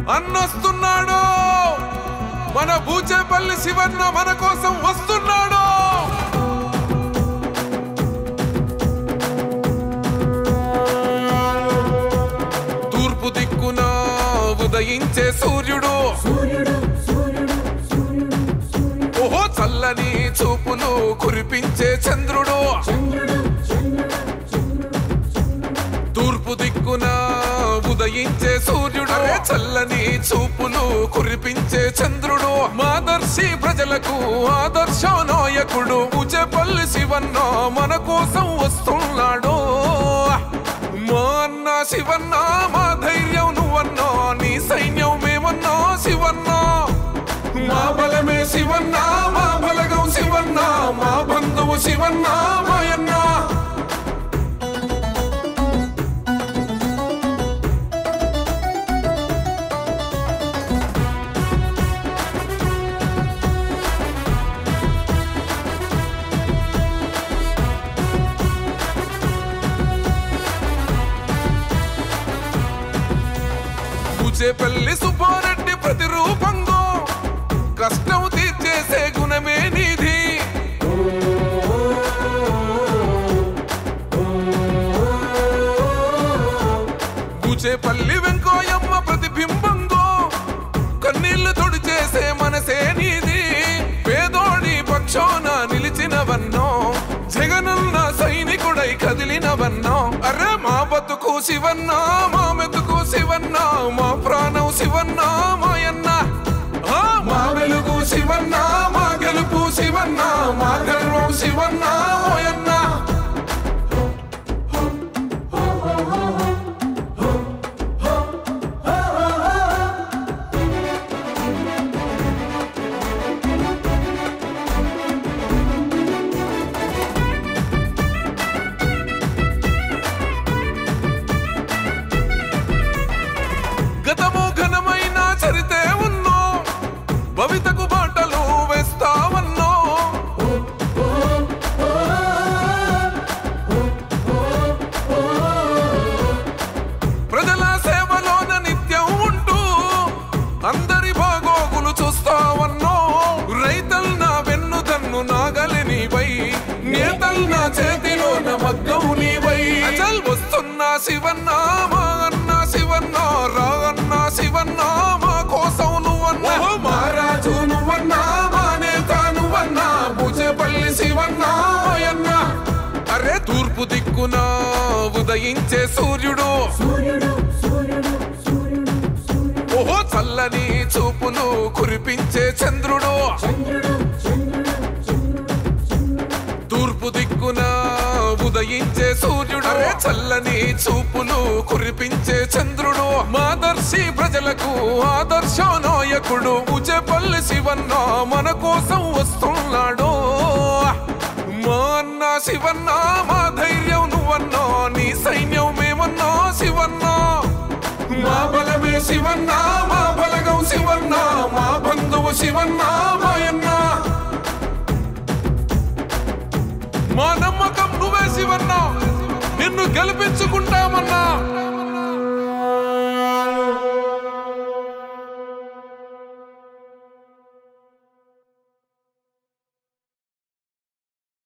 అన్నొస్తున్నాడు మన బూచేపల్లి శివన్న మన కోసం వస్తున్నాడు తూర్పు దిక్కున ఉదయించే సూర్యుడు ఓహో చల్లని చూపులు కురిపించే చంద్రుడు తూర్పు దిక్కున ఉదయించే సూర్యుడు అరే చల్లని చూపులు కురిపించే చంద్రుడు మాదర్శి ప్రజలకు ఆదర్శ నాయకుడు ఉచెపల్లి శివన్న మన కోసం వస్తున్నాడు మా అన్న శివన్న మా ధైర్యం నువ్వన్నా నీ సైన్యం మేమన్నా శివన్న మా బలమే శివన్న మా బలగం శివన్న మా బంధువు శివన్న మాయన్న పూచేపల్లి సుబ్బారెడ్డి ప్రతిరూపంగా కష్టం తీర్చేసే గుణమే నీది పూచేపల్లి వెంకోయమ్మ ప్రతిబింబంగా కన్నీళ్లు తుడిచేసే మనసే నీది పేదోడి పక్షాన నిలిచినవన్నో జగనన్న సైనికుడై కదిలినవన్నో అరే మా బతుకు శివన్న మా మెతుకు శివన్న మా ప్రాణం శివన్న మాయన్న ఆ, మా వెలుగు శివన్న మా గెలుపు శివన్న మా గర్వం శివన్న మాయన్న గతము ఘనమైన చరితే ఉన్నో భవితకు బాటలు వేస్తావన్నో ప్రజల సేవలోన నిత్యం ఉంటూ అందరి బాగోగులు చూస్తావన్నో రైతల్న వెన్నుదన్ను నాగలి నీవై నేతల్న చేతిలోన మగ్గం నీవై అచల్ వస్తున్నా శివన్న మా అన్న శివన్న రా అన్న శివన్న మా కోసం నువ్వన్నా మహారాజు నువ్వన్నా మా నేత నువ్వన్నా భుజపల్లి శివన్న మాయన్న అరే తూర్పు దిక్కున ఉదయించే సూర్యుడు ఓహో చల్లని చూపులు కురిపించే చంద్రుడు తూర్పు దిక్కున ఉదయించే సూర్యుడు అరే చల్లని చూపులు కురిపించే చంద్రుడు మాదర్శి ప్రజలకు ఆదర్శ నాయకుడు ఉచెపల్లి శివన్న మన కోసం వస్తున్నాడు మా అన్న శివన్న మా ధైర్యం నువ్వన్నా నీ సైన్యం మేమన్నా శివన్న మా బలమే శివన్న మా బలగం శివన్న మా బంధువు శివన్న మాయన్న మా నమ్మకం నువ్వే శివన్న నిన్ను గెలిపించుకుంటామన్నా